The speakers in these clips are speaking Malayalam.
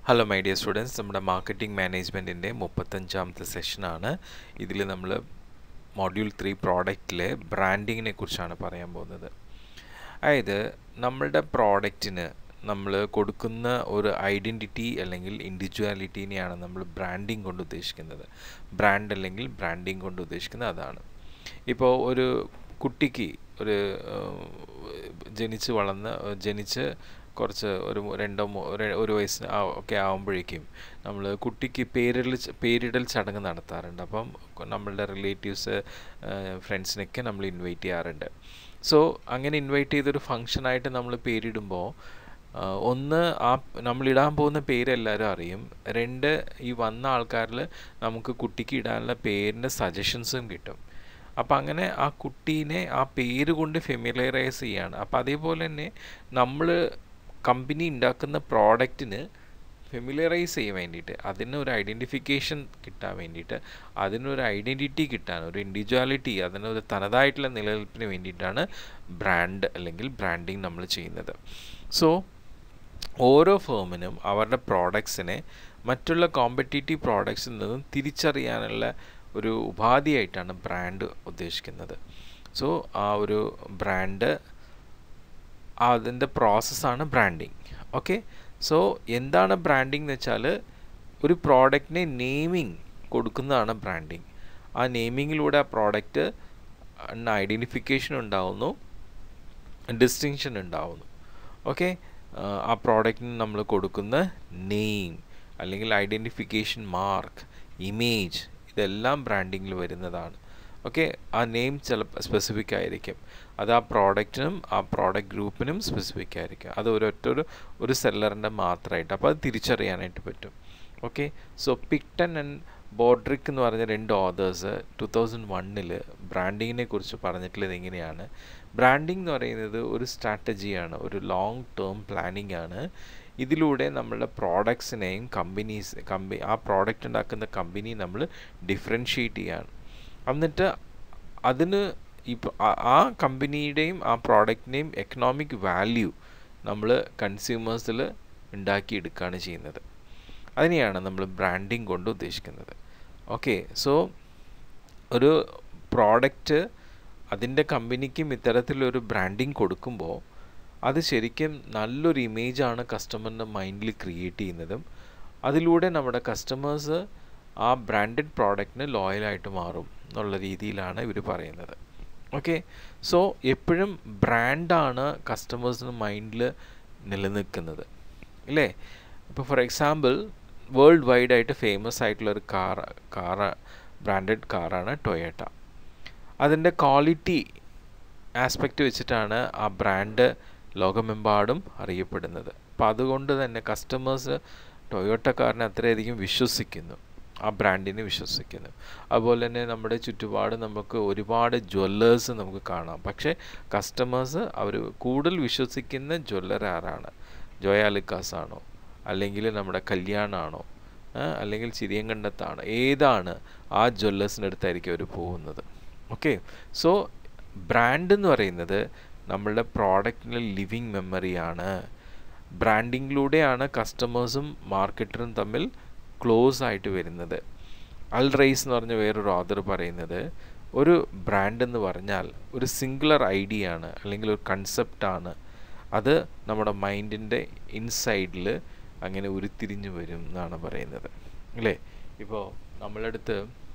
ഹലോ മൈ ഡിയർ സ്റ്റുഡൻസ് നമ്മുടെ മാർക്കറ്റിംഗ് മാനേജ്മെൻറ്റിൻ്റെ മുപ്പത്തഞ്ചാമത്തെ സെഷനാണ് ഇതിൽ നമ്മൾ മോഡ്യൂൾ ത്രീ പ്രോഡക്റ്റിലെ ബ്രാൻഡിങ്ങിനെ കുറിച്ചാണ് പറയാൻ പോകുന്നത് അതായത് നമ്മളുടെ പ്രോഡക്റ്റിന് നമ്മൾ കൊടുക്കുന്ന ഒരു ഐഡൻറ്റിറ്റി അല്ലെങ്കിൽ ഇൻഡിവിജ്വാലിറ്റീനെയാണ് നമ്മൾ ബ്രാൻഡിങ് കൊണ്ട് ഉദ്ദേശിക്കുന്നത് ബ്രാൻഡ് അല്ലെങ്കിൽ ബ്രാൻഡിങ് കൊണ്ട് ഉദ്ദേശിക്കുന്നത് അതാണ് ഇപ്പോൾ ഒരു കുട്ടിക്ക് ഒരു ജനിച്ച് വളർന്ന് ജനിച്ച് കുറച്ച് ഒരു രണ്ടോ ഒരു വയസ്സിന് ഒക്കെ ആകുമ്പോഴേക്കും നമ്മൾ കുട്ടിക്ക് പേരിടൽ പേരിടൽ ചടങ്ങ് നടത്താറുണ്ട് അപ്പം നമ്മളുടെ റിലേറ്റീവ്സ് ഫ്രണ്ട്സിനൊക്കെ നമ്മൾ ഇൻവൈറ്റ് ചെയ്യാറുണ്ട് സോ അങ്ങനെ ഇൻവൈറ്റ് ചെയ്തൊരു ഫങ്ഷനായിട്ട് നമ്മൾ പേരിടുമ്പോൾ ഒന്ന് ആ നമ്മൾ ഇടാൻ പോകുന്ന പേര് എല്ലാവരും അറിയും രണ്ട് ഈ വന്ന ആൾക്കാരിൽ നമുക്ക് കുട്ടിക്ക് ഇടാനുള്ള പേരിൻ്റെ സജഷൻസും കിട്ടും അപ്പം അങ്ങനെ ആ കുട്ടീനെ ആ പേര് കൊണ്ട് ഫെമിലറൈസ് ചെയ്യാണ് അപ്പം അതേപോലെ തന്നെ നമ്മൾ കമ്പനി ഉണ്ടാക്കുന്ന പ്രോഡക്റ്റിന് ഫെമിലറൈസ് ചെയ്യാൻ വേണ്ടിയിട്ട് അതിന് ഒരു ഐഡൻറ്റിഫിക്കേഷൻ കിട്ടാൻ വേണ്ടിയിട്ട് അതിനൊരു ഐഡൻറ്റിറ്റി കിട്ടാൻ ഒരു ഇൻഡിവിജ്വാലിറ്റി അതിനൊരു തനതായിട്ടുള്ള നിലനിൽപ്പിന് വേണ്ടിയിട്ടാണ് ബ്രാൻഡ് അല്ലെങ്കിൽ ബ്രാൻഡിങ് നമ്മൾ ചെയ്യുന്നത് സോ ഓരോ ഫേമിനും അവരുടെ പ്രോഡക്ട്സിനെ മറ്റുള്ള കോമ്പറ്റേറ്റീവ് പ്രോഡക്ട്സിൽ നിന്നും തിരിച്ചറിയാനുള്ള ഒരു ഉപാധിയായിട്ടാണ് ബ്രാൻഡ് ഉദ്ദേശിക്കുന്നത് സോ ആ ഒരു ബ്രാൻഡ് അതിൻ്റെ പ്രോസസ്സാണ് ബ്രാൻഡിങ് ഓക്കെ സോ എന്താണ് ബ്രാൻഡിങ് എന്ന് വെച്ചാൽ ഒരു പ്രോഡക്റ്റിനെ നെയിമിങ് കൊടുക്കുന്നതാണ് ബ്രാൻഡിങ് ആ നെയിമിങ്ങിലൂടെ ആ പ്രോഡക്റ്റ് ഐഡൻറ്റിഫിക്കേഷൻ ഉണ്ടാവുന്നു ഡിസ്റ്റിങ്ഷൻ ഉണ്ടാവുന്നു ഓക്കെ ആ പ്രോഡക്റ്റിന് നമ്മൾ കൊടുക്കുന്ന നെയിം അല്ലെങ്കിൽ ഐഡൻറ്റിഫിക്കേഷൻ മാർക്ക് ഇമേജ് ഇതെല്ലാം ബ്രാൻഡിങ്ങിൽ വരുന്നതാണ് ഓക്കെ ആ നെയിം ചില സ്പെസിഫിക് ആയിരിക്കും അത് ആ പ്രോഡക്റ്റിനും ആ പ്രോഡക്റ്റ് ഗ്രൂപ്പിനും സ്പെസിഫിക് ആയിരിക്കും അത് ഒരൊറ്റൊരു ഒരു സെല്ലറിൻ്റെ മാത്രമായിട്ട് അപ്പോൾ അത് തിരിച്ചറിയാനായിട്ട് പറ്റും okay so Pickton and Broderick എന്ന് പറഞ്ഞ രണ്ട് ഓതേഴ്സ് ടു തൗസൻഡ് വണ്ണിൽ ബ്രാൻഡിങ്ങിനെ കുറിച്ച് പറഞ്ഞിട്ടുള്ളത് എങ്ങനെയാണ് ബ്രാൻഡിങ് എന്ന് പറയുന്നത് ഒരു സ്ട്രാറ്റജിയാണ് ഒരു ലോങ് ടേം പ്ലാനിങ് ആണ് ഇതിലൂടെ നമ്മളുടെ പ്രോഡക്ട്സിനെയും കമ്പനീസ് കമ്പനി ആ പ്രോഡക്റ്റ് ഉണ്ടാക്കുന്ന കമ്പനി നമ്മൾ ഡിഫറൻഷ്യേറ്റ് ചെയ്യാണ് എന്നിട്ട് അതിന് ഇപ്പോൾ ആ കമ്പനിയുടെയും ആ പ്രോഡക്റ്റിൻ്റെയും എക്കണോമിക് വാല്യൂ നമ്മൾ കൺസ്യൂമേഴ്സിൽ ഉണ്ടാക്കിയെടുക്കുകയാണ് ചെയ്യുന്നത് അതിനെയാണ് നമ്മൾ ബ്രാൻഡിങ് കൊണ്ട് ഉദ്ദേശിക്കുന്നത് ഓക്കെ സോ ഒരു പ്രോഡക്റ്റ് അതിൻ്റെ കമ്പനിക്കും ഇത്തരത്തിലൊരു ബ്രാൻഡിങ് കൊടുക്കുമ്പോൾ അത് ശരിക്കും നല്ലൊരു ഇമേജാണ് കസ്റ്റമറിൻ്റെ മൈൻഡിൽ ക്രിയേറ്റ് ചെയ്യുന്നതും അതിലൂടെ നമ്മുടെ കസ്റ്റമേഴ്സ് ആ ബ്രാൻഡഡ് പ്രോഡക്റ്റിന് ലോയലായിട്ട് മാറും എന്നുള്ള രീതിയിലാണ് ഇവർ പറയുന്നത് ഓക്കെ സോ എപ്പോഴും ബ്രാൻഡാണ് കസ്റ്റമേഴ്സിന് മൈൻഡിൽ നിലനിൽക്കുന്നത് അല്ലേ ഇപ്പോൾ ഫോർ എക്സാമ്പിൾ വേൾഡ് വൈഡ് ആയിട്ട് ഫേമസ് ആയിട്ടുള്ള ഒരു കാർ കാർ ബ്രാൻഡഡ് കാറാണ് ടൊയോട്ട അതിൻ്റെ ക്വാളിറ്റി ആസ്പെക്റ്റ് വെച്ചിട്ടാണ് ആ ബ്രാൻഡ് ലോകമെമ്പാടും അറിയപ്പെടുന്നത് അപ്പോൾ അതുകൊണ്ട് തന്നെ കസ്റ്റമേഴ്സ് ടൊയോട്ട കാറിനെ അത്രയധികം വിശ്വസിക്കുന്നു ആ ബ്രാൻഡിനെ വിശ്വസിക്കുന്നു അതുപോലെ തന്നെ നമ്മുടെ ചുറ്റുപാട് നമുക്ക് ഒരുപാട് ജ്വല്ലേഴ്സ് നമുക്ക് കാണാം പക്ഷേ കസ്റ്റമേഴ്സ് അവർ കൂടുതൽ വിശ്വസിക്കുന്ന ജ്വല്ലർ ആരാണ് ജോയാലിക്കാസ് ആണോ അല്ലെങ്കിൽ നമ്മുടെ കല്യാണാണോ അല്ലെങ്കിൽ ചിരിയങ്കണ്ടത്താണോ ഏതാണ് ആ ജ്വല്ലേഴ്സിൻ്റെ അടുത്തായിരിക്കും അവർ പോകുന്നത് ഓക്കെ സോ ബ്രാൻഡ് എന്ന് പറയുന്നത് നമ്മളുടെ പ്രോഡക്റ്റിൻ്റെ ലിവിങ് മെമ്മറിയാണ് ബ്രാൻഡിങ്ങിലൂടെയാണ് കസ്റ്റമേഴ്സും മാർക്കറ്ററും തമ്മിൽ ക്ലോസ് ആയിട്ട് വരുന്നത് അൽ റൈസ് എന്ന് പറഞ്ഞ വേറൊരു ഓദർ പറയുന്നത് ഒരു ബ്രാൻഡ് എന്ന് പറഞ്ഞാൽ ഒരു സിംഗുലർ ഐഡിയ ആണ് അല്ലെങ്കിൽ ഒരു കൺസെപ്റ്റാണ് അത് നമ്മുടെ മൈൻഡിൻ്റെ ഇൻസൈഡിൽ അങ്ങനെ ഉരുത്തിരിഞ്ഞു വരും എന്നാണ് പറയുന്നത് അല്ലേ ഇപ്പോൾ നമ്മളടുത്ത്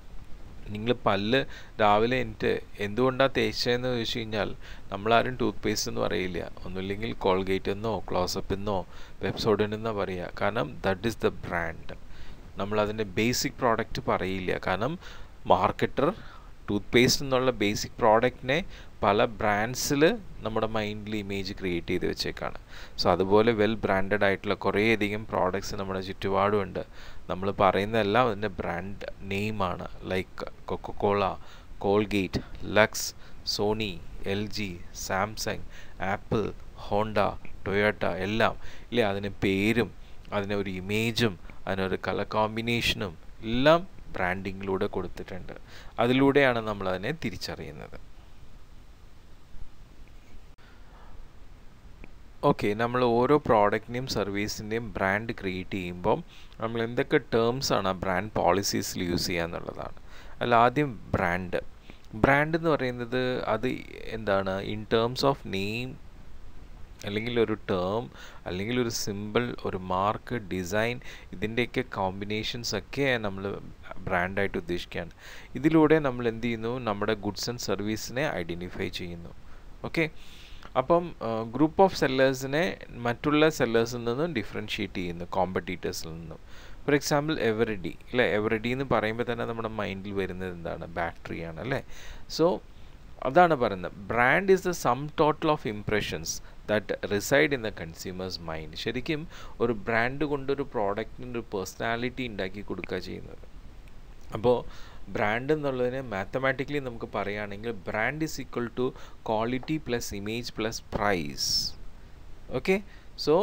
നിങ്ങൾ പല്ല് രാവിലെ എനിക്ക് എന്തുകൊണ്ടാണ് തേച്ചതെന്ന് ചോദിച്ചു കഴിഞ്ഞാൽ നമ്മളാരും ടൂത്ത് പേസ്റ്റ് എന്ന് പറയില്ല ഒന്നുമില്ലെങ്കിൽ കോൾഗേറ്റ് എന്നോ ക്ലോസപ്പ് എന്നോ പെപ്സോഡിനെന്നോ പറയുക കാരണം ദറ്റ് ഈസ് ദ ബ്രാൻഡ് നമ്മൾ അതിൻ്റെ ബേസിക് പ്രോഡക്റ്റ് പറയില്ല കാരണം മാർക്കറ്റർ ടൂത്ത് പേസ്റ്റ് എന്നുള്ള ബേസിക് പ്രോഡക്റ്റിനെ പല ബ്രാൻഡ്സിൽ നമ്മുടെ മൈൻഡിൽ ഇമേജ് ക്രിയേറ്റ് ചെയ്ത് വെച്ചേക്കാണ് സോ അതുപോലെ വെൽ ബ്രാൻഡഡ് ആയിട്ടുള്ള കുറേയധികം പ്രോഡക്ട്സ് നമ്മുടെ ചുറ്റുപാടുമുണ്ട് നമ്മൾ പറയുന്നതെല്ലാം അതിൻ്റെ ബ്രാൻഡ് നെയിമാണ് like Coca Cola Colgate Lux Sony L G Samsung Apple Honda Toyota എല്ലാം ഇല്ലേ അതിന് പേരും അതിന് ഒരു ഇമേജും അതിനൊരു കളർ കോമ്പിനേഷനും എല്ലാം ബ്രാൻഡിങ്ങിലൂടെ കൊടുത്തിട്ടുണ്ട് അതിലൂടെയാണ് നമ്മൾ അതിനെ തിരിച്ചറിയുന്നത് ഓക്കെ നമ്മൾ ഓരോ പ്രോഡക്റ്റിൻ്റെയും സർവീസിൻ്റെയും ബ്രാൻഡ് ക്രിയേറ്റ് ചെയ്യുമ്പം നമ്മൾ എന്തൊക്കെ ടേംസ് ആണ് ആ ബ്രാൻഡ് പോളിസീസിൽ യൂസ് ചെയ്യുക എന്നുള്ളതാണ് അതിൽ ആദ്യം ബ്രാൻഡ് ബ്രാൻഡ് എന്ന് പറയുന്നത് അത് എന്താണ് ഇൻ ടേംസ് ഓഫ് നെയിം അല്ലെങ്കിൽ ഒരു ടേം അല്ലെങ്കിൽ ഒരു സിമ്പിൾ ഒരു മാർക്ക് ഡിസൈൻ ഇതിൻ്റെയൊക്കെ കോമ്പിനേഷൻസ് ഒക്കെ നമ്മൾ ബ്രാൻഡായിട്ട് ഉദ്ദേശിക്കുകയാണ് ഇതിലൂടെ നമ്മൾ എന്ത് ചെയ്യുന്നു നമ്മുടെ ഗുഡ്സ് ആൻഡ് സർവീസിനെ ഐഡൻറ്റിഫൈ ചെയ്യുന്നു ഓക്കെ അപ്പം ഗ്രൂപ്പ് ഓഫ് സെല്ലേഴ്സിനെ മറ്റുള്ള സെല്ലേഴ്സിൽ നിന്നും ഡിഫറൻഷ്യേറ്റ് ചെയ്യുന്നു കോമ്പറ്റീറ്റേഴ്സിൽ നിന്നും ഫോർ എക്സാമ്പിൾ എവറിഡി അല്ലേ എവറിഡി എന്ന് പറയുമ്പോൾ തന്നെ നമ്മുടെ മൈൻഡിൽ വരുന്നത് എന്താണ് ബാറ്ററിയാണ് അല്ലേ സോ അതാണ് പറയുന്നത് brand is the sum total of impressions that reside in the consumers mind ശരിക്കും ഒരു ബ്രാൻഡ് കൊണ്ടൊരു പ്രോഡക്റ്റിന് ഒരു പേഴ്സണാലിറ്റി ഉണ്ടാക്കി കൊടുക്കുക ചെയ്യുന്നത് അപ്പോൾ ബ്രാൻഡ് എന്നുള്ളതിനെ മാത്തമാറ്റിക്കലി നമുക്ക് പറയുകയാണെങ്കിൽ brand is equal to quality plus image plus price okay so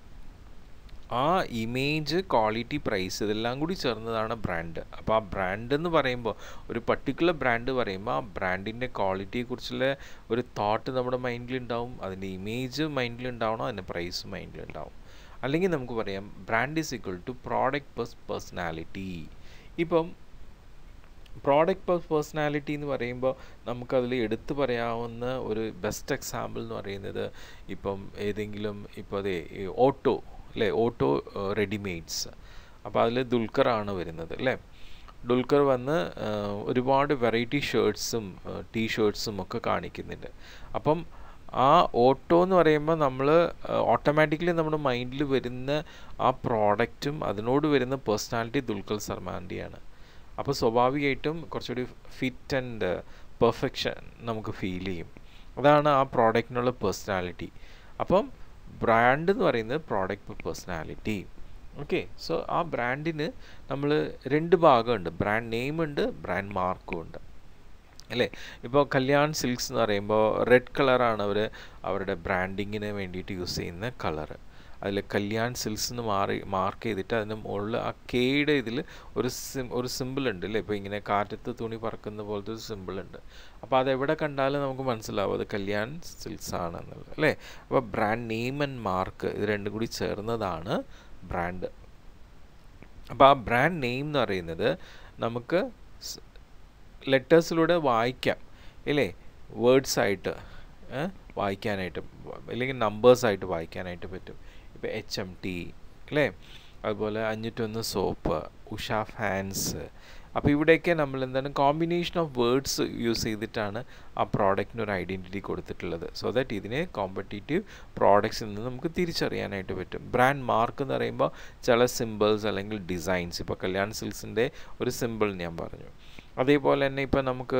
ആ ഇമേജ് ക്വാളിറ്റി പ്രൈസ് ഇതെല്ലാം കൂടി ചേർന്നതാണ് ബ്രാൻഡ് അപ്പോൾ ആ ബ്രാൻഡ് എന്ന് പറയുമ്പോൾ ഒരു പർട്ടിക്കുലർ ബ്രാൻഡ് പറയുമ്പോൾ ആ ബ്രാൻഡിൻ്റെ ക്വാളിറ്റിയെക്കുറിച്ചുള്ള ഒരു തോട്ട് നമ്മുടെ മൈൻഡിലുണ്ടാവും അതിൻ്റെ ഇമേജ് മൈൻഡിലുണ്ടാവണം അതിൻ്റെ പ്രൈസ് മൈൻഡിലുണ്ടാവും അല്ലെങ്കിൽ നമുക്ക് പറയാം brand is equal to product plus personality ഇപ്പം പ്രോഡക്റ്റ് പ്ലസ് പേഴ്സണാലിറ്റി എന്ന് പറയുമ്പോൾ നമുക്കതിൽ എടുത്തു പറയാവുന്ന ഒരു ബെസ്റ്റ് എക്സാമ്പിൾ എന്ന് പറയുന്നത് ഇപ്പം ഏതെങ്കിലും ഇപ്പോൾ അതെ ഓട്ടോ അല്ലേ ഓട്ടോ റെഡിമെയ്ഡ്സ് അപ്പോൾ അതിൽ ദുൽഖറാണ് വരുന്നത് അല്ലേ ദുൽഖർ വന്ന് ഒരുപാട് വെറൈറ്റി ഷർട്ട്സും ടീ ഷർട്ട്സും ഒക്കെ കാണിക്കുന്നുണ്ട് അപ്പം ആ ഓട്ടോ എന്ന് പറയുമ്പോൾ നമ്മൾ ഓട്ടോമാറ്റിക്കലി നമ്മുടെ മൈൻഡിൽ വരുന്ന ആ പ്രോഡക്റ്റും അതിനോട് വരുന്ന പേഴ്സണാലിറ്റി ദുൽഖർ സൽമാൻ്റെയാണ് അപ്പോൾ സ്വാഭാവികമായിട്ടും കുറച്ചുകൂടി ഫിറ്റ് ആൻഡ് പെർഫെക്ഷൻ നമുക്ക് ഫീൽ ചെയ്യും അതാണ് ആ പ്രോഡക്റ്റിനുള്ള പേഴ്സണാലിറ്റി അപ്പം ബ്രാൻഡ് എന്ന് പറയുന്നത് പ്രോഡക്റ്റ് പേഴ്സണാലിറ്റി ഓക്കെ സോ ആ ബ്രാൻഡിന് നമ്മൾ രണ്ട് ഭാഗമുണ്ട് ബ്രാൻഡ് നെയിം ഉണ്ട് ബ്രാൻഡ് മാർക്കും ഉണ്ട് അല്ലേ ഇപ്പോൾ കല്യാൺ സിൽക്സ് എന്ന് പറയുമ്പോൾ റെഡ് കളറാണ് അവർ അവരുടെ ബ്രാൻഡിങ്ങിന് വേണ്ടിയിട്ട് യൂസ് ചെയ്യുന്ന കളറ് അതിൽ കല്യാൺ സിൽസ് എന്ന് മാറി മാർക്ക് ചെയ്തിട്ട് അതിന് മുകളിൽ ആ കെയുടെ ഇതിൽ ഒരു സിം ഒരു സിമ്പിൾ ഉണ്ട് അല്ലേ ഇപ്പോൾ ഇങ്ങനെ കാറ്റത്ത് തുണി പറക്കുന്ന പോലത്തെ ഒരു സിമ്പിൾ ഉണ്ട് അപ്പോൾ അത് എവിടെ കണ്ടാലും നമുക്ക് മനസ്സിലാവും അത് കല്യാൺ സിൽക്സ് ആണ് എന്നുള്ളത് അല്ലേ അപ്പോൾ ബ്രാൻഡ് നെയിം ആൻഡ് മാർക്ക് ഇത് രണ്ടും കൂടി ചേർന്നതാണ് ബ്രാൻഡ് അപ്പോൾ ആ ബ്രാൻഡ് നെയിം എന്ന് പറയുന്നത് നമുക്ക് ലെറ്റേഴ്സിലൂടെ വായിക്കാം ഇല്ലേ വേർഡ്സ് ആയിട്ട് വായിക്കാനായിട്ട് അല്ലെങ്കിൽ നമ്പേഴ്സായിട്ട് വായിക്കാനായിട്ട് പറ്റും ഇപ്പോൾ എച്ച് എം ടി അല്ലേ അതുപോലെ അഞ്ഞൂറ്റൊന്ന് സോപ്പ് ഉഷ ഫാൻസ് അപ്പോൾ ഇവിടെയൊക്കെ നമ്മൾ എന്താണ് കോമ്പിനേഷൻ ഓഫ് വേർഡ്സ് യൂസ് ചെയ്തിട്ടാണ് ആ പ്രോഡക്റ്റിന് ഒരു ഐഡൻറ്റിറ്റി കൊടുത്തിട്ടുള്ളത് സോ ദാറ്റ് ഇതിനെ കോമ്പറ്റീറ്റീവ് പ്രോഡക്ട്സിൽ നിന്ന് നമുക്ക് തിരിച്ചറിയാനായിട്ട് പറ്റും ബ്രാൻഡ് മാർക്ക് എന്ന് പറയുമ്പോൾ ചില സിമ്പിൾസ് അല്ലെങ്കിൽ ഡിസൈൻസ് ഇപ്പോൾ കല്യാൺ സിൽസിൻ്റെ ഒരു സിമ്പിൾ ഞാൻ പറഞ്ഞു അതേപോലെ തന്നെ ഇപ്പോൾ നമുക്ക്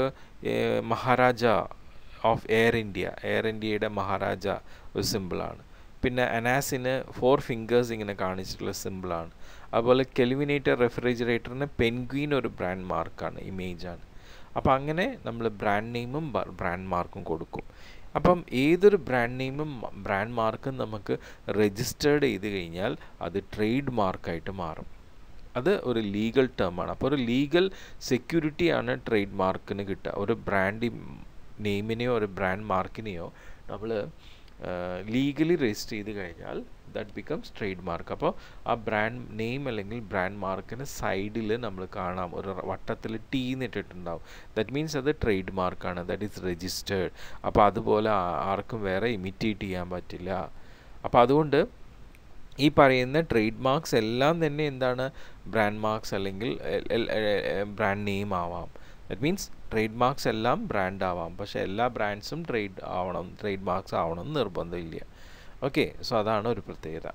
Maharaja of Air India Air ഇന്ത്യയുടെ മഹാരാജ ഒരു സിമ്പിളാണ് പിന്നെ അനാസിന് ഫോർ ഫിംഗേഴ്സ് ഇങ്ങനെ കാണിച്ചിട്ടുള്ള സിമ്പിളാണ് അതുപോലെ കെലിമിനേറ്റർ റെഫ്രിജറേറ്ററിന് പെൻഗ്വീൻ ഒരു ബ്രാൻഡ് മാർക്കാണ് ഇമേജാണ് അപ്പോൾ അങ്ങനെ നമ്മൾ ബ്രാൻഡ് നെയിമും ബ്രാൻഡ് മാർക്കും കൊടുക്കും അപ്പം ഏതൊരു ബ്രാൻഡ് നെയിമും ബ്രാൻഡ് മാർക്കും നമുക്ക് രജിസ്റ്റേർഡ് ചെയ്ത് കഴിഞ്ഞാൽ അത് ട്രേഡ് മാർക്കായിട്ട് മാറും അത് ഒരു ലീഗൽ ടേമാണ് അപ്പോൾ ഒരു ലീഗൽ സെക്യൂരിറ്റിയാണ് ട്രേഡ് മാർക്കിന് കിട്ടുക ഒരു ബ്രാൻഡ് നെയിമിനെയോ ഒരു ബ്രാൻഡ് മാർക്കിനെയോ നമ്മൾ ലീഗലി രജിസ്റ്റർ ചെയ്ത് കഴിഞ്ഞാൽ ദാറ്റ് ബിക്കംസ് ട്രേഡ് മാർക്ക് അപ്പോൾ ആ ബ്രാൻഡ് നെയിം അല്ലെങ്കിൽ ബ്രാൻഡ് മാർക്കിന് സൈഡിൽ നമ്മൾ കാണാം ഒരു വട്ടത്തിൽ ടീ എന്നിട്ടിട്ടുണ്ടാവും ദാറ്റ് മീൻസ് അത് ട്രേഡ് മാർക്കാണ് ദാറ്റ് ഈസ് രജിസ്റ്റേർഡ് അപ്പോൾ അതുപോലെ ആർക്കും വേറെ ഇമിറ്റേറ്റ് ചെയ്യാൻ പറ്റില്ല അപ്പോൾ അതുകൊണ്ട് ഈ പറയുന്ന ട്രേഡ് മാർക്സ് എല്ലാം തന്നെ എന്താണ് ബ്രാൻഡ് മാർക്സ് അല്ലെങ്കിൽ ബ്രാൻഡ് നെയിം ആവാം ദറ്റ് മീൻസ് ട്രേഡ് മാർക്സ് എല്ലാം ബ്രാൻഡ് ആവാം പക്ഷേ എല്ലാ ബ്രാൻഡ്സും ട്രേഡ് ആവണം ട്രേഡ് മാർക്സ് ആവണം എന്ന് നിർബന്ധമില്ല ഓക്കെ സോ അതാണ് ഒരു പ്രത്യേകത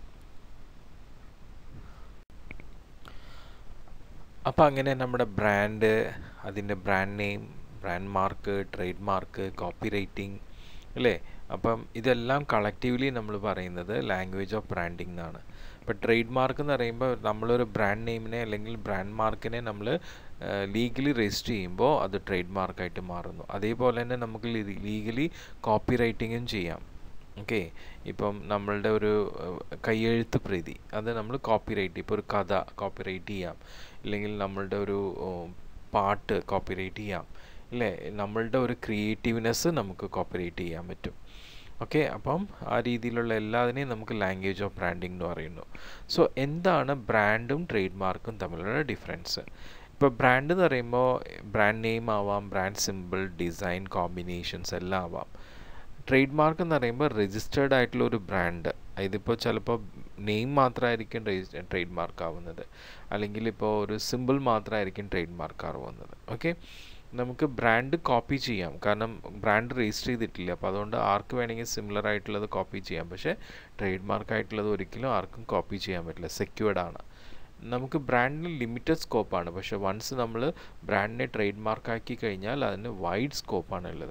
അപ്പോൾ അങ്ങനെ നമ്മുടെ ബ്രാൻഡ് അതിൻ്റെ brand name brand mark trade mark copywriting അല്ലേ അപ്പം ഇതെല്ലാം കളക്റ്റീവ്ലി നമ്മൾ പറയുന്നത് ലാംഗ്വേജ് ഓഫ് ബ്രാൻഡിംഗ് എന്നാണ് ഇപ്പോൾ ട്രേഡ് മാർക്ക് എന്ന് പറയുമ്പോൾ നമ്മളൊരു ബ്രാൻഡ് നെയിമിനെ അല്ലെങ്കിൽ ബ്രാൻഡ് മാർക്കിനെ നമ്മൾ ലീഗലി രജിസ്റ്റർ ചെയ്യുമ്പോൾ അത് ട്രേഡ് മാർക്കായിട്ട് മാറുന്നു അതേപോലെ തന്നെ നമുക്ക് ലീഗലി കോപ്പി റൈറ്റിങ്ങും ചെയ്യാം ഓക്കെ ഇപ്പം നമ്മളുടെ ഒരു കയ്യെഴുത്ത് പ്രതി അത് നമ്മൾ കോപ്പി റൈറ്റ് ഇപ്പോൾ ഒരു കഥ കോപ്പി റൈറ്റ് ചെയ്യാം ഇല്ലെങ്കിൽ നമ്മളുടെ ഒരു പാട്ട് കോപ്പി റൈറ്റ് ചെയ്യാം അല്ലേ നമ്മളുടെ ഒരു ക്രിയേറ്റീവ്നെസ് നമുക്ക് കോപ്പി റൈറ്റ് ചെയ്യാൻ പറ്റും ഓക്കെ അപ്പം ആ രീതിയിലുള്ള എല്ലാതിനെയും നമുക്ക് ലാംഗ്വേജ് ഓഫ് ബ്രാൻഡിംഗ് എന്ന് പറയുന്നു സോ എന്താണ് ബ്രാൻഡും ട്രേഡ് മാർക്കും തമ്മിലുള്ള ഡിഫറൻസ് ഇപ്പോൾ ബ്രാൻഡ് എന്ന് പറയുമ്പോൾ ബ്രാൻഡ് നെയിം ആവാം ബ്രാൻഡ് സിമ്പിൾ ഡിസൈൻ കോമ്പിനേഷൻസ് എല്ലാം ആവാം ട്രേഡ് മാർക്ക് എന്ന് പറയുമ്പോൾ രജിസ്റ്റേർഡ് ആയിട്ടുള്ള ഒരു ബ്രാൻഡ് ഇതിപ്പോൾ ചിലപ്പോൾ നെയിം മാത്രമായിരിക്കും ട്രേഡ് മാർക്ക് ആവുന്നത് അല്ലെങ്കിൽ ഇപ്പോൾ ഒരു സിമ്പിൾ മാത്രമായിരിക്കും ട്രേഡ് മാർക്ക് ആവുന്നത് ഓക്കെ നമുക്ക് ബ്രാൻഡ് കോപ്പി ചെയ്യാം കാരണം ബ്രാൻഡ് രജിസ്റ്റർ ചെയ്തിട്ടില്ല അപ്പോൾ അതുകൊണ്ട് ആർക്ക് വേണമെങ്കിൽ സിമിലർ ആയിട്ടുള്ളത് കോപ്പി ചെയ്യാം പക്ഷേ ട്രേഡ് മാർക്ക് ആയിട്ടുള്ളത് ഒരിക്കലും ആർക്കും കോപ്പി ചെയ്യാൻ പറ്റില്ല സെക്യൂർഡ് ആണ് നമുക്ക് ബ്രാൻഡിന് ലിമിറ്റഡ് സ്കോപ്പാണ് പക്ഷേ വൺസ് നമ്മൾ ബ്രാൻഡിനെ ട്രേഡ് മാർക്കാക്കി കഴിഞ്ഞാൽ അതിന് വൈഡ് സ്കോപ്പാണ് ഉള്ളത്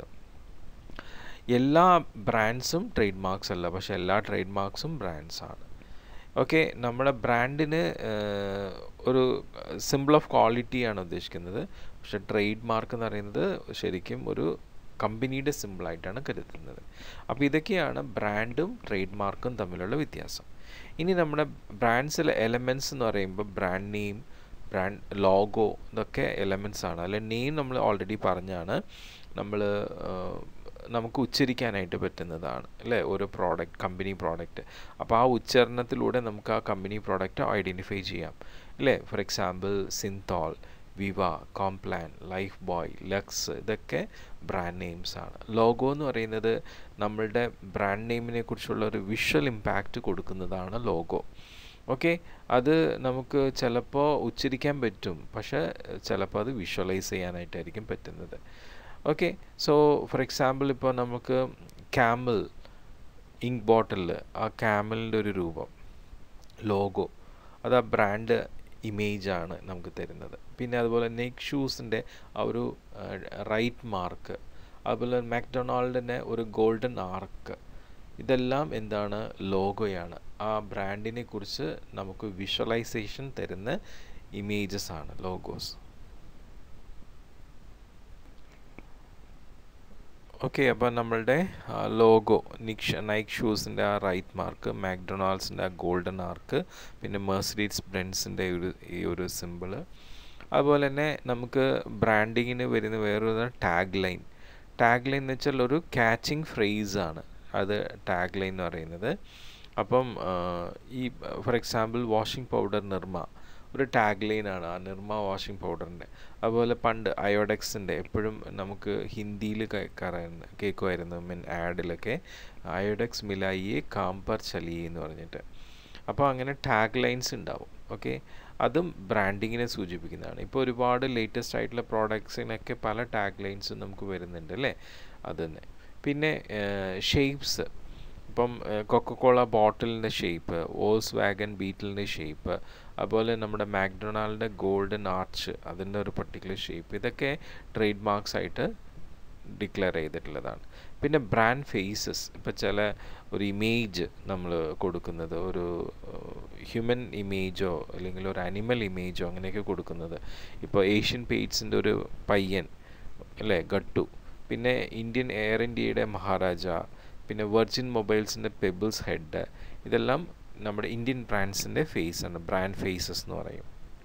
എല്ലാ ബ്രാൻഡ്സും ട്രേഡ് മാർക്സ് അല്ല പക്ഷെ എല്ലാ ട്രേഡ് മാർക്സും ബ്രാൻഡ്സ് ആണ് ഓക്കെ നമ്മുടെ ബ്രാൻഡിന് ഒരു സിമ്പിൾ ഓഫ് ക്വാളിറ്റി ആണ് ഉദ്ദേശിക്കുന്നത് പക്ഷെ ട്രേഡ് മാർക്ക് എന്ന് പറയുന്നത് ശരിക്കും ഒരു കമ്പനിയുടെ സിമ്പിളായിട്ടാണ് കരുതുന്നത് അപ്പോൾ ഇതൊക്കെയാണ് ബ്രാൻഡും ട്രേഡ് മാർക്കും തമ്മിലുള്ള വ്യത്യാസം ഇനി നമ്മുടെ ബ്രാൻഡ്സിലെ എലമെൻറ്റ്സ് എന്ന് പറയുമ്പോൾ ബ്രാൻഡ് നെയിം ബ്രാൻഡ് ലോഗോ ഇതൊക്കെ എലമെൻറ്റ്സ് ആണ് അല്ലെ നെയിം നമ്മൾ ഓൾറെഡി പറഞ്ഞാണ് നമ്മൾ നമുക്ക് ഉച്ചരിക്കാനായിട്ട് പറ്റുന്നതാണ് അല്ലേ ഒരു പ്രോഡക്റ്റ് കമ്പനി പ്രോഡക്റ്റ് അപ്പോൾ ആ ഉച്ചാരണത്തിലൂടെ നമുക്ക് ആ കമ്പനി പ്രോഡക്റ്റ് ഐഡൻറ്റിഫൈ ചെയ്യാം അല്ലേ four example Cinthol Viva Complan Lifebuoy Lux ഇതൊക്കെ ബ്രാൻഡ് നെയിംസ് ആണ് ലോഗോ എന്ന് പറയുന്നത് നമ്മളുടെ ബ്രാൻഡ് നെയിമിനെ കുറിച്ചുള്ള ഒരു വിഷ്വൽ ഇമ്പാക്റ്റ് കൊടുക്കുന്നതാണ് ലോഗോ ഓക്കെ അത് നമുക്ക് ചിലപ്പോൾ ഉച്ചരിക്കാൻ പറ്റും പക്ഷേ ചിലപ്പോൾ അത് വിഷ്വലൈസ് ചെയ്യാനായിട്ടായിരിക്കും പറ്റുന്നത് ഓക്കെ സോ ഫോർ എക്സാമ്പിൾ ഇപ്പോൾ നമുക്ക് ക്യാമൽ ഇങ്ക് ബോട്ടിലിൽ ആ ക്യാമലിൻ്റെ ഒരു രൂപം ലോഗോ അത് ആ ബ്രാൻഡ് ഇമേജാണ് നമുക്ക് തരുന്നത് പിന്നെ അതുപോലെ നെക്ക് ഷൂസിൻ്റെ ആ ഒരു റൈറ്റ് മാർക്ക് അതുപോലെ മാക്ഡൊണാൾഡിൻ്റെ ഒരു ഗോൾഡൻ ആർക്ക് ഇതെല്ലാം എന്താണ് ലോഗോയാണ് ആ ബ്രാൻഡിനെ കുറിച്ച് നമുക്ക് വിഷ്വലൈസേഷൻ തരുന്ന ഇമേജസ് ആണ് ലോഗോസ് ഓക്കെ അപ്പോൾ നമ്മളുടെ ലോഗോ നിക്ഷ നൈക്ക് ഷൂസിൻ്റെ ആ റൈറ്റ് മാർക്ക് മാക്ഡൊണാൾഡ്സിൻ്റെ ആ ഗോൾഡൻ ആർക്ക് പിന്നെ മെർസിഡീസ് ബ്രെൻസിൻ്റെ ഒരു ഈ ഒരു സിമ്പിള് അതുപോലെ തന്നെ നമുക്ക് ബ്രാൻഡിങ്ങിന് വരുന്ന വേറൊരു ടാഗ് ലൈൻ ടാഗ് ലൈൻ എന്ന് വെച്ചാൽ ഒരു ക്യാച്ചിങ് ഫ്രേസ് ആണ് അത് ടാഗ് ലൈൻ എന്ന് പറയുന്നത് അപ്പം ഈ for example washing powder Nirma ഒരു ടാഗ് ലൈനാണ് ആ നിർമ്മ വാഷിംഗ് പൗഡറിൻ്റെ അതുപോലെ പണ്ട് അയോഡെക്സിൻ്റെ എപ്പോഴും നമുക്ക് ഹിന്ദിയിൽ കേൾക്കാറായിരുന്നു കേൾക്കുമായിരുന്നു മീൻ ആഡിലൊക്കെ അയോഡെക്സ് മിലായിയെ കാംപർ ചലിയെ എന്ന് പറഞ്ഞിട്ട് അപ്പോൾ അങ്ങനെ ടാഗ് ലൈൻസ് ഉണ്ടാവും ഓക്കെ അതും ബ്രാൻഡിങ്ങിനെ സൂചിപ്പിക്കുന്നതാണ് ഇപ്പോൾ ഒരുപാട് ലേറ്റസ്റ്റ് ആയിട്ടുള്ള പ്രോഡക്ട്സിനൊക്കെ പല ടാഗ് ലൈൻസും നമുക്ക് വരുന്നുണ്ട് അല്ലേ അത് തന്നെ പിന്നെ ഷേപ്സ് ഇപ്പം കൊക്കക്കോള ബോട്ടിലിൻ്റെ ഷേപ്പ് ഓസ് വാഗൻ ബീറ്റിലിൻ്റെ ഷേപ്പ് അതുപോലെ നമ്മുടെ മാക്ഡൊണാൾഡിൻ്റെ ഗോൾഡൻ ആർച്ച് അതിൻ്റെ ഒരു പർട്ടിക്കുലർ ഷേപ്പ് ഇതൊക്കെ ട്രേഡ് മാർക്സ് ആയിട്ട് ഡിക്ലെയർ ചെയ്തിട്ടുള്ളതാണ് പിന്നെ ബ്രാൻഡ് ഫേസസ് ഇപ്പോൾ ചില ഒരു ഇമേജ് നമ്മൾ കൊടുക്കുന്നത് ഒരു ഹ്യൂമൻ ഇമേജോ അല്ലെങ്കിൽ ഒരു അനിമൽ ഇമേജോ അങ്ങനെയൊക്കെ കൊടുക്കുന്നത് ഇപ്പോൾ ഏഷ്യൻ പെയ്റ്റ്സിൻ്റെ ഒരു പയ്യൻ അല്ലേ ഗട്ടു പിന്നെ ഇന്ത്യൻ എയർ ഇന്ത്യയുടെ മഹാരാജ പിന്നെ വെർജിൻ മൊബൈൽസിൻ്റെ പെബിൾസ് ഹെഡ് ഇതെല്ലാം നമ്മുടെ ഇന്ത്യൻ ബ്രാൻഡ്സിൻ്റെ ഫേസ് ആണ് ബ്രാൻഡ് ഫേസസ് എന്ന് പറയും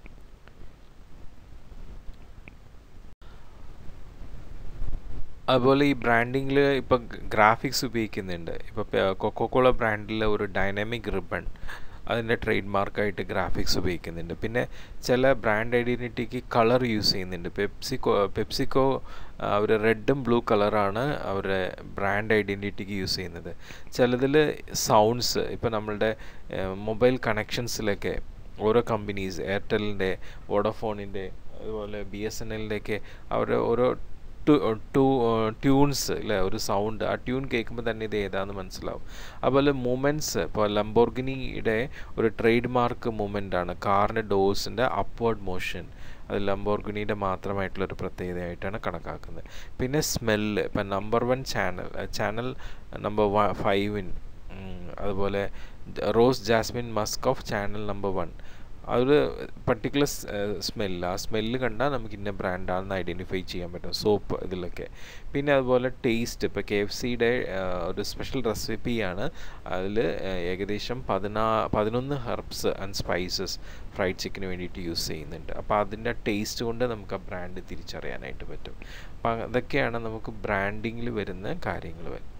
അതുപോലെ ഈ ബ്രാൻഡിങ്ങിൽ ഇപ്പോൾ ഗ്രാഫിക്സ് ഉപയോഗിക്കുന്നുണ്ട് ഇപ്പോൾ കൊക്കോകോള ബ്രാൻഡിൽ ഒരു ഡൈനാമിക് റിബൺ അതിൻ്റെ ട്രേഡ് മാർക്കായിട്ട് ഗ്രാഫിക്സ് ഉപയോഗിക്കുന്നുണ്ട് പിന്നെ ചില ബ്രാൻഡ് ഐഡൻറ്റിറ്റിക്ക് കളർ യൂസ് ചെയ്യുന്നുണ്ട് പെപ്സിക്കോ പെപ്സിക്കോ അവർ റെഡും ബ്ലൂ കളറാണ് അവരുടെ ബ്രാൻഡ് ഐഡൻറ്റിറ്റിക്ക് യൂസ് ചെയ്യുന്നത് ചിലതിൽ സൗണ്ട്സ് ഇപ്പോൾ നമ്മളുടെ മൊബൈൽ കണക്ഷൻസിലൊക്കെ ഓരോ കമ്പനീസ് എയർടെലിൻ്റെ വോഡോഫോണിൻ്റെ അതുപോലെ ബി എസ് എൻ എല്ലിൻ്റെയൊക്കെ അവരുടെ ഓരോ ടു ടു ട്യൂൺസ് അല്ലേ ഒരു സൗണ്ട് ആ ട്യൂൺ കേൾക്കുമ്പോൾ തന്നെ ഇത് ഏതാണെന്ന് മനസ്സിലാവും അതുപോലെ മൂമെൻറ്റ്സ് ഇപ്പോൾ ലംബോർഗിനിയുടെ ഒരു ട്രേഡ് മാർക്ക് മൂമെൻ്റ് ആണ് കാറിൻ്റെ ഡോസിൻ്റെ അപ്വേർഡ് മോഷൻ അത് ലംബോർഗിനിയുടെ മാത്രമായിട്ടുള്ള ഒരു പ്രത്യേകതയായിട്ടാണ് കണക്കാക്കുന്നത് പിന്നെ സ്മെല്ല് ഇപ്പം number one Chanel Chanel number വ ഫൈവിൻ അതുപോലെ rose jasmine musk of Chanel number one അതൊരു പർട്ടിക്കുലർ സ്മെല്ല് ആ സ്മെല്ല് കണ്ടാൽ നമുക്ക് ഇന്ന ബ്രാൻഡാണെന്ന് ഐഡൻറ്റിഫൈ ചെയ്യാൻ പറ്റും സോപ്പ് ഇതിലൊക്കെ പിന്നെ അതുപോലെ ടേസ്റ്റ് ഇപ്പോൾ കെ എഫ് സിയുടെ ഒരു സ്പെഷ്യൽ റെസിപ്പിയാണ് അതിൽ ഏകദേശം പതിനാ പതിനൊന്ന് ഹെർബ്സ് ആൻഡ് സ്പൈസസ് ഫ്രൈഡ് ചിക്കന് വേണ്ടിയിട്ട് യൂസ് ചെയ്യുന്നുണ്ട് അപ്പോൾ അതിൻ്റെ ടേസ്റ്റ് കൊണ്ട് നമുക്ക് ആ ബ്രാൻഡ് തിരിച്ചറിയാനായിട്ട് പറ്റും അപ്പോൾ അതൊക്കെയാണ് നമുക്ക് ബ്രാൻഡിങ്ങിൽ വരുന്ന കാര്യങ്ങൾ